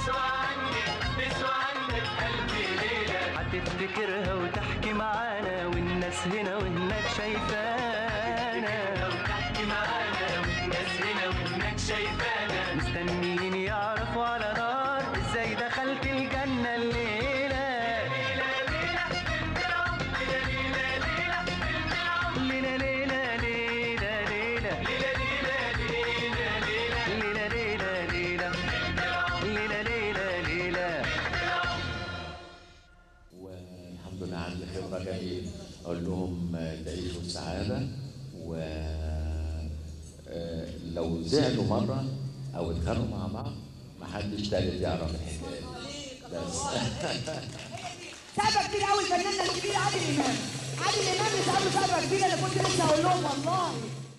تسوى عنك تسوى عنك ألف ليلة هتفتكرها وتحكي معانا والناس هنا وهناك شايفانا لو تحكي معانا والناس هنا وهناك شايفانا مستنيين يعرفوا على نار ازاي دخلت الجنة الليلة ليلة ليلة بنت العمر ليلة ليلة بنت العمر ليلة ليلة ليلة ليلة ليلة ليلة ليلة ليلة ليلة ليلة ليلة بنت العمر ليلة ليلة ليلة والحمد لله عندي خبرة جميل أقول لهم آه، تعيشوا السعادة و آه، لو زعلوا مرة أو اتخانقوا مع بعض محدش تالت يعرف الحكاية دي. بس سقفه كبير قوي الفنان الكبير عادل امام عادل امام اللي سقفه سقفه كبيره اللي كنت لسه هقول لهم والله